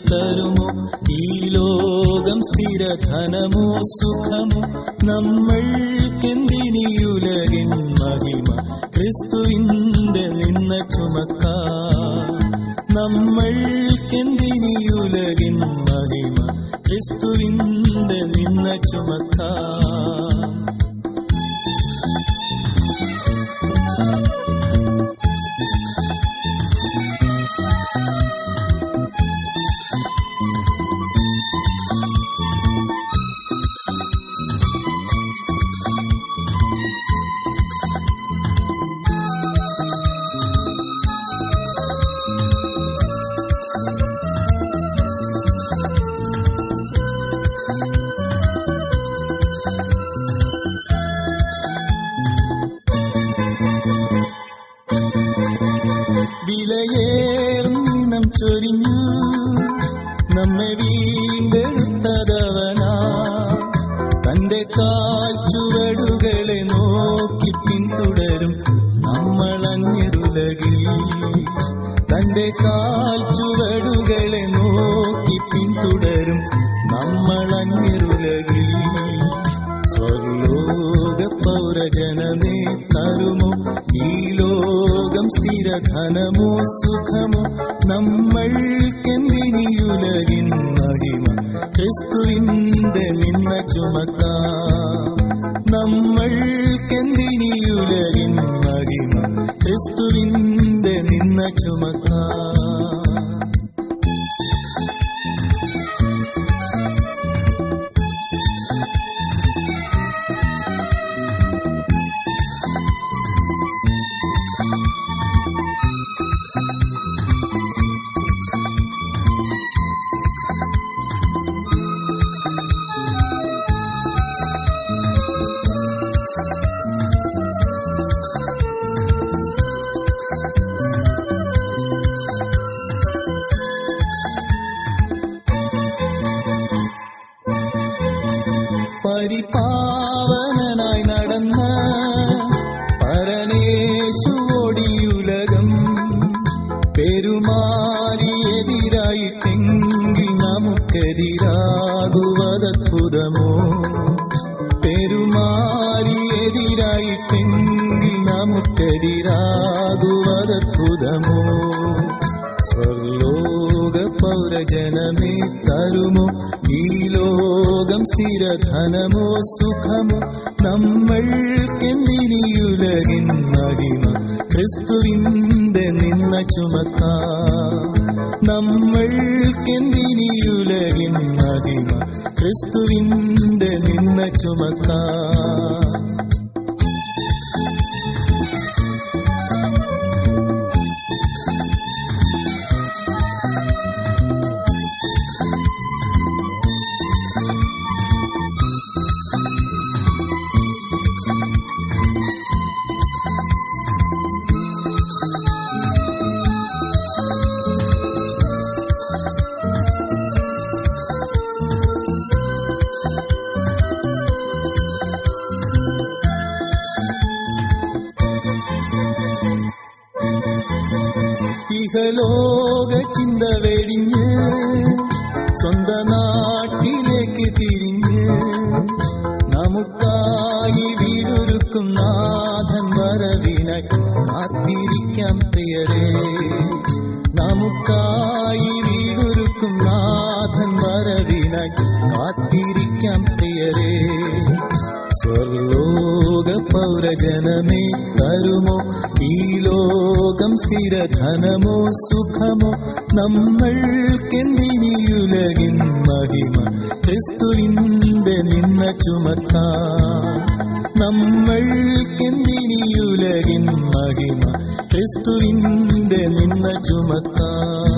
തരുമോ ഈ ലോകം സ്ഥിരധനമോ സുഖമോ നമ്മൾക്കെന്തിനിയുലകിൻ മഹിമ ക്രിസ്തുവിന്റെ നിന്ന ചുമക്ക നമ്മൾക്കെന്തിനിയുലകിൻ മഹിമ ക്രിസ്തുവിന്റെ നിന്ന ചുമക്കാം വിലയേറും ചൊരിഞ്ഞു നമ്മെ വീണ്ടെടുത്തതവനാ തന്റെ കാൽ ചുവടുകളെ നോക്കി പിന്തുടരും നമ്മളഞ്ഞിരുലകിൽ തന്റെ കാൽ ചുവടുകളെ നോക്കി പിന്തുടരും നമ്മളഞ്ഞിരുലകിൽ സ്വർലോക പൗരജനമേ തരുമോ ഈ ലോകം സ്ഥിരധനമോ സുഖമോ നമ്മൾക്കെന്തിനിയുലകിൻ മഹിമ ക്രിസ്തുവിന്റെ നിന്ന ചുമക്ക നമ്മൾക്കെന്തിനിയുലകിൻ മഹിമ ക്രിസ്തുവിന്റെ നിന്ന ചുമക്ക പരിപാവനായി നടന്ന പരനേശുവോടിയുലകം പെരുമാറിയെതിരായിട്ടെങ്കിൽ നമുക്കെതിരാകുവതത്ഭുതമോ പെരുമാറിയെതിരായിട്ടെങ്കിൽ നമുക്കെതിരാകുവതത്ഭുതമോ സ്വർലോക പൗരജനമേ തരുമോ ഈ ലോകം സ്ഥിരധനമോ സുഖമോ നമ്മൾക്കെന്തിനിയുലകിൻ മഹിമ ക്രിസ്തുവിന്റെ നിന്ന ചുമക്ക നമ്മൾക്കെന്തിനിയുലകിൻ മഹിമ ക്രിസ്തുവിന്റെ നിന്ന ചുമക്ക ഇഹലോക ചിന്ത വെടിഞ്ഞ് സ്വന്ത നാട്ടിലേക്ക് തിരിഞ്ഞ് നമുക്കായി വീടൊരുക്കും നാഥൻ വരവിനായി കാത്തിരിക്കാം പ്രിയരേ നമുക്കായി വീടൊരുക്കും നാഥൻ വരവിനായി കാത്തിരിക്കാം പ്രിയരേ സ്വർലോക പൗരജനമേ തരുമോ ഈ ലോകം സ്ഥിരധനമോ സുഖമോ നമ്മൾക്കെന്തിനിയുലകിൻ മഹിമ ക്രിസ്തുവിന്റെ നിന്ന ചുമക്ക നമ്മൾക്കെന്തിനിയുലകിൻ മഹിമ ക്രിസ്തുവിന്റെ നിന്ന ചുമക്ക